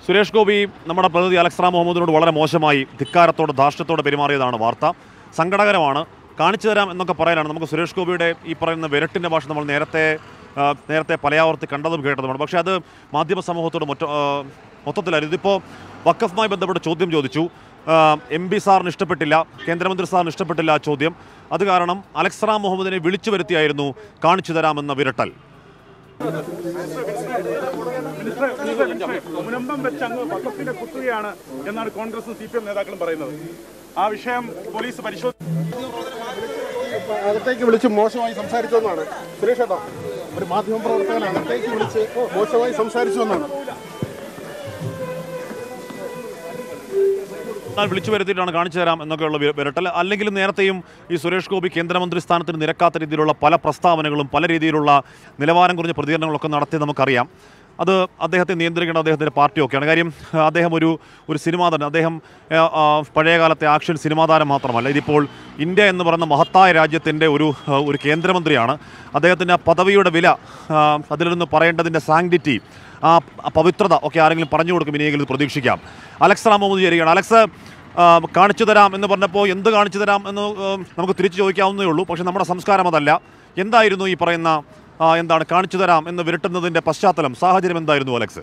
സുരേഷ് ഗോപി നമ്മുടെ പ്രതിനിധി അലക്സ് റാം മുഹമ്മദിനോട് വളരെ മോശമായി ധിക്കാരത്തോടെ ധാർഷ്ട്യത്തോടെ പെരുമാറിയതാണ് വാർത്ത സങ്കടകരമാണ് കാണിച്ചു തരാം എന്നൊക്കെ പറയാനാണ് നമുക്ക് സുരേഷ് ഗോപിയുടെ ഈ പറയുന്ന വിരട്ടിൻ്റെ ഭാഷ നമ്മൾ നേരത്തെ ആ, നേരത്തെ പലയാവർത്തി കണ്ടതും കേട്ടതുമാണ് പക്ഷേ അത് മാധ്യമ സമൂഹത്തോട് മൊറ്റ ആ, മൊത്തത്തിലായിരുന്നു ഇതിപ്പോൾ വക്കഫുമായി ബന്ധപ്പെട്ട് ചോദ്യം ചോദിച്ചു എം പി സാറിന് ഇഷ്ടപ്പെട്ടില്ല കേന്ദ്രമന്ത്രി സാറിന് ഇഷ്ടപ്പെട്ടില്ല ആ ചോദ്യം അത് കാരണം അലക്സ് റാം മുഹമ്മദിനെ വിളിച്ചു വരുത്തിയായിരുന്നു കാണിച്ചു തരാമെന്ന വിരട്ടൽ മുനമ്പം വെച്ച് അങ്ങ് വക്കഫിനെ കുത്തുകയാണ് എന്നാണ് കോൺഗ്രസും സി പി എം നേതാക്കളും പറയുന്നത് ആ വിഷയം പോലീസ് പരിശോധന അകത്തേക്ക് വിളിച്ച് മോശമായി സംസാരിച്ചു എന്നാണ് സുരേഷ് ഏട്ടാ ഒരു മാധ്യമ പ്രവർത്തകൻ അകത്തേക്ക് വിളിച്ച് മോശമായി സംസാരിച്ചു എന്നാണ് എന്നാൽ വിളിച്ചു വരുത്തിയിട്ടാണ് കാണിച്ചു തരാം എന്നൊക്കെയുള്ള വി- വിരട്ടൽ അല്ലെങ്കിലും നേരത്തെയും ഈ സുരേഷ് ഗോപി കേന്ദ്രമന്ത്രി സ്ഥാനത്തിന് നിരക്കാത്ത രീതിയിലുള്ള പല പ്രസ്താവനകളും പല രീതിയിലുള്ള നിലവാരം കുറഞ്ഞ പ്രതികരണങ്ങളൊക്കെ നടത്തി നമുക്കറിയാം അത് അദ്ദേഹത്തെ നിയന്ത്രിക്കേണ്ട അദ്ദേഹത്തിൻ്റെ പാർട്ടിയൊക്കെയാണ് കാര്യം ആ, അദ്ദേഹം ഒരു ഒരു സിനിമാ താരം അദ്ദേഹം ആ, ആ, പഴയകാലത്തെ ആക്ഷൻ സിനിമാ താരം മാത്രമല്ല ഇതിപ്പോൾ ഇന്ത്യ എന്ന് പറയുന്ന മഹത്തായ രാജ്യത്തിൻ്റെ ഒരു ആ, ഒരു കേന്ദ്രമന്ത്രിയാണ് അദ്ദേഹത്തിൻ്റെ ആ പദവിയുടെ വില ആ, അതിൽ നിന്ന് പറയേണ്ടതിൻ്റെ സാങ്ക്ടിറ്റി ആ ആ പവിത്രത ഒക്കെ ആരെങ്കിലും പറഞ്ഞു കൊടുക്കും ഇനിയെങ്കിലും ഇത് പ്രതീക്ഷിക്കാം അലക്സ് റാം മുഹമ്മദ് ചേരുകയാണ് അലക്സ് ആ, കാണിച്ചു തരാം എന്ന് പറഞ്ഞപ്പോൾ എന്ത് കാണിച്ചു തരാം എന്ന് ഉം, നമുക്ക് തിരിച്ചു ചോദിക്കാവുന്നതേ ഉള്ളൂ പക്ഷേ നമ്മുടെ സംസ്കാരം അതല്ല എന്തായിരുന്നു ഈ പറയുന്ന ആ, എന്താണ് കാണിച്ചു തരാം എന്ന് വിരട്ടുന്നതിൻ്റെ പശ്ചാത്തലം സാഹചര്യം എന്തായിരുന്നു അലക്സ്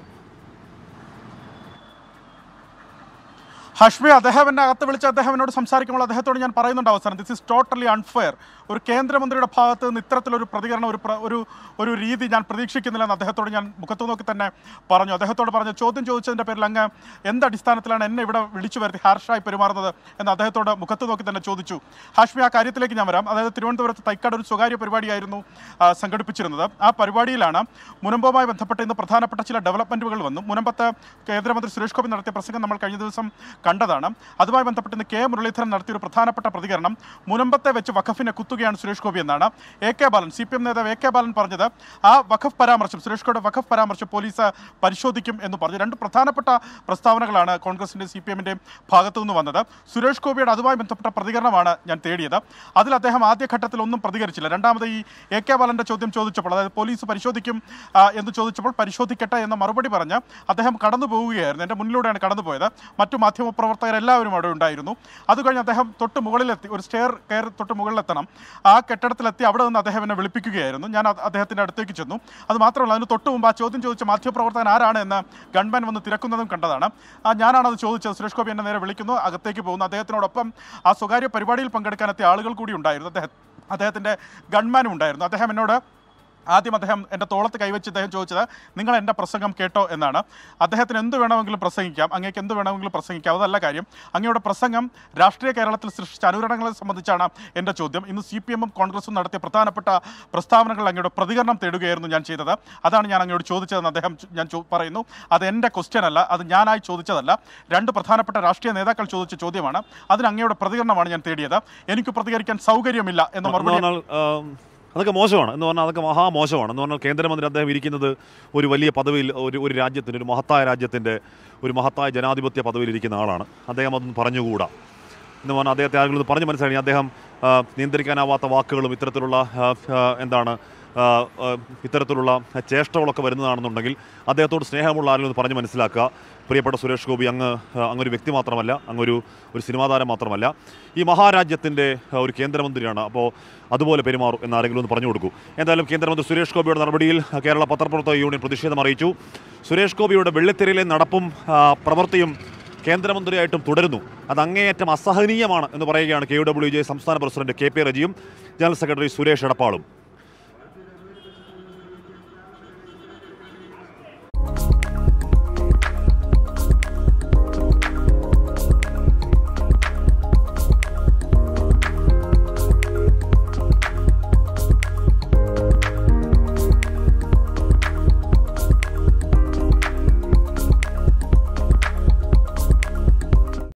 ഹഷ്മി അദ്ദേഹം എന്നെ അകത്ത് വിളിച്ച് അദ്ദേഹം എന്നോട് സംസാരിക്കുമ്പോൾ അദ്ദേഹത്തോട് ഞാൻ പറയുന്നുണ്ട് അവസാനം ദിസ് ഇസ് ടോട്ടലി അൺഫെയർ ഒരു കേന്ദ്രമന്ത്രിയുടെ ഭാഗത്ത് നിന്ന് ഇത്തരത്തിലൊരു പ്രതികരണം ഒരു പ്ര- ഒരു ഒരു രീതി ഞാൻ പ്രതീക്ഷിക്കുന്നില്ലെന്ന് അദ്ദേഹത്തോട് ഞാൻ മുഖത്ത് നോക്കി തന്നെ പറഞ്ഞു അദ്ദേഹത്തോട് പറഞ്ഞു ചോദ്യം ചോദിച്ചതിൻ്റെ പേരിൽ അങ്ങ് എന്ത് അടിസ്ഥാനത്തിലാണ് എന്നെ ഇവിടെ വിളിച്ചു വരുത്തി ഹാർഷായി പെരുമാറുന്നത് എന്ന് അദ്ദേഹത്തോട് മുഖത്ത് നോക്കി തന്നെ ചോദിച്ചു ഹാഷ്മി ആ കാര്യത്തിലേക്ക് ഞാൻ വരാം അതായത് തിരുവനന്തപുരത്ത് തൈക്കാട് ഒരു സ്വകാര്യ പരിപാടിയായിരുന്നു ആ, സംഘടിപ്പിച്ചിരുന്നത് ആ പരിപാടിയിലാണ് മുനമ്പുമായി ബന്ധപ്പെട്ട് ഇന്ന് പ്രധാനപ്പെട്ട ചില ഡെവലപ്മെൻറ്റുകൾ വന്നു മുനമ്പത്ത് കേന്ദ്രമന്ത്രി സുരേഷ് ഗോപി നടത്തിയ പ്രസംഗം നമ്മൾ കഴിഞ്ഞ ദിവസം കണ്ടതാണ് അതുമായി ബന്ധപ്പെട്ട് ഇന്ന് കെ മുരളീധരൻ നടത്തിയ ഒരു പ്രധാനപ്പെട്ട പ്രതികരണം മുനമ്പത്തെ വെച്ച് വഖഫിനെ കുത്തുകയാണ് സുരേഷ് ഗോപി എന്നാണ് A K Balan C P M നേതാവ് എ കെ ബാലൻ പറഞ്ഞത് ആ വഖഫ് പരാമർശം സുരേഷ് ഗോപിയുടെ വഖഫ് പരാമർശം പോലീസ് പരിശോധിക്കും എന്ന് പറഞ്ഞു രണ്ട് പ്രധാനപ്പെട്ട പ്രസ്താവനകളാണ് കോൺഗ്രസിൻ്റെ സി പി എമ്മിൻ്റെയും ഭാഗത്തു നിന്ന് വന്നത് സുരേഷ് ഗോപിയുടെ അതുമായി ബന്ധപ്പെട്ട പ്രതികരണമാണ് ഞാൻ തേടിയത് അതിൽ അദ്ദേഹം ആദ്യഘട്ടത്തിൽ ഒന്നും പ്രതികരിച്ചില്ല രണ്ടാമത് ഈ എ കെ ബാലൻ്റെ ചോദ്യം ചോദിച്ചപ്പോൾ അതായത് പോലീസ് പരിശോധിക്കും ആ, എന്ന് ചോദിച്ചപ്പോൾ പരിശോധിക്കട്ടെ എന്ന മറുപടി പറഞ്ഞ് അദ്ദേഹം കടന്നു പോവുകയായിരുന്നു എൻ്റെ മുന്നിലൂടെയാണ് കടന്നുപോയത് മറ്റു മാധ്യമപ്രവർത്തകർ എല്ലാവരും അവിടെ ഉണ്ടായിരുന്നു അത് കഴിഞ്ഞ് അദ്ദേഹം തൊട്ട് മുകളിലെത്തി ഒരു സ്റ്റെയർ കയറി തൊട്ട് മുകളിലെത്തണം ആ കെട്ടിടത്തിലെത്തി അവിടെ നിന്ന് അദ്ദേഹം എന്നെ വിളിപ്പിക്കുകയായിരുന്നു ഞാൻ അത് അദ്ദേഹത്തിൻ്റെ അടുത്തേക്ക് ചെന്നു അത് മാത്രമല്ല അതിന് തൊട്ട് മുമ്പ് ആ ചോദ്യം ചോദിച്ച മാധ്യമപ്രവർത്തകൻ ആരാണ് എന്ന് ഗൺമാൻ വന്ന് തിരക്കുന്നതും കണ്ടതാണ് ആ ഞാനാണ് അത് ചോദിച്ചത് സുരേഷ് ഗോപി എന്നെ നേരെ വിളിക്കുന്നു അകത്തേക്ക് പോകുന്നു അദ്ദേഹത്തിനോടൊപ്പം ആ സ്വകാര്യ പരിപാടിയിൽ പങ്കെടുക്കാനെത്തിയ ആളുകൾ കൂടി ഉണ്ടായിരുന്നു അദ്ദേഹം അദ്ദേഹത്തിൻ്റെ ഗൺമാനും ഉണ്ടായിരുന്നു അദ്ദേഹം എന്നോട് ആദ്യം അദ്ദേഹം എൻ്റെ തോളത്ത് കൈവച്ച് അദ്ദേഹം ചോദിച്ചത് നിങ്ങൾ എൻ്റെ പ്രസംഗം കേട്ടോ എന്നാണ് അദ്ദേഹത്തിന് എന്ത് വേണമെങ്കിലും പ്രസംഗിക്കാം അങ്ങേക്ക് എന്ത് വേണമെങ്കിലും പ്രസംഗിക്കാം അതല്ല കാര്യം അങ്ങയുടെ പ്രസംഗം രാഷ്ട്രീയ കേരളത്തിൽ സൃഷ്ടിച്ച അനുരണങ്ങളെ സംബന്ധിച്ചാണ് എൻ്റെ ചോദ്യം ഇന്ന് സി പി എമ്മും കോൺഗ്രസും നടത്തിയ പ്രധാനപ്പെട്ട പ്രസ്താവനകൾ അങ്ങയുടെ പ്രതികരണം തേടുകയായിരുന്നു ഞാൻ ചെയ്തത് അതാണ് ഞാൻ അങ്ങയോട് ചോദിച്ചതെന്ന് അദ്ദേഹം ചോ- ഞാൻ ചോ- പറയുന്നു അത് എൻ്റെ ക്വസ്റ്റ്യൻ അല്ല അത് ഞാനായി ചോദിച്ചതല്ല രണ്ട് പ്രധാനപ്പെട്ട രാഷ്ട്രീയ നേതാക്കൾ ചോദിച്ച ചോദ്യമാണ് അതിന് അങ്ങയുടെ പ്രതികരണമാണ് ഞാൻ തേടിയത് എനിക്ക് പ്രതികരിക്കാൻ സൗകര്യമില്ല എന്ന എന്ന് മറുപടി പറഞ്ഞാൽ ആ, അതൊക്കെ മോശമാണ് എന്ന് പറഞ്ഞാൽ അതൊക്കെ മഹാമോശമാണ് എന്ന് പറഞ്ഞാൽ കേന്ദ്രമന്ത്രി അദ്ദേഹം ഇരിക്കുന്നത് ഒരു വലിയ പദവിയിൽ ഒരു ഒരു രാജ്യത്തിൻ്റെ ഒരു മഹത്തായ രാജ്യത്തിൻ്റെ ഒരു മഹത്തായ ജനാധിപത്യ പദവിയിൽ ഇരിക്കുന്ന ആളാണ് അദ്ദേഹം അതൊന്നും പറഞ്ഞുകൂടാ എന്ന് പറഞ്ഞാൽ അദ്ദേഹത്തെ ആരെങ്കിലും ഇത് പറഞ്ഞ് മനസ്സിലാക്കി അദ്ദേഹം ആ, നിയന്ത്രിക്കാനാവാത്ത വാക്കുകളും ഇത്തരത്തിലുള്ള ആ, ആ, എന്താണ് ആ, ആ, ഇത്തരത്തിലുള്ള ചേഷ്ടകളൊക്കെ വരുന്നതാണെന്നുണ്ടെങ്കിൽ അദ്ദേഹത്തോട് സ്നേഹമുള്ള ആരെങ്കിലും ഒന്ന് പറഞ്ഞ് മനസ്സിലാക്കുക പ്രിയപ്പെട്ട സുരേഷ് ഗോപി അങ്ങ് ആ, അങ്ങൊരു വ്യക്തി മാത്രമല്ല അങ്ങൊരു ഒരു സിനിമാ താരം മാത്രമല്ല ഈ മഹാരാജ്യത്തിൻ്റെ ആ, ഒരു കേന്ദ്രമന്ത്രിയാണ് അപ്പോൾ അതുപോലെ പെരുമാറും എന്ന് ആരെങ്കിലും ഒന്ന് പറഞ്ഞു കൊടുക്കൂ എന്തായാലും കേന്ദ്രമന്ത്രി സുരേഷ് ഗോപിയുടെ നടപടിയിൽ കേരള പത്രപ്രവർത്തക യൂണിയൻ പ്രതിഷേധം അറിയിച്ചു സുരേഷ് ഗോപിയുടെ വെള്ളിത്തെരയിലെ നടപ്പും ആ, പ്രവൃത്തിയും കേന്ദ്രമന്ത്രിയായിട്ടും തുടരുന്നു അത് അങ്ങേയറ്റം അസഹനീയമാണ് എന്ന് പറയുകയാണ് കെ യു ഡബ്ല്യു ജെ സംസ്ഥാന പ്രസിഡന്റ് കെ പി റജിയും ജനറൽ സെക്രട്ടറി സുരേഷ് എടപ്പാളും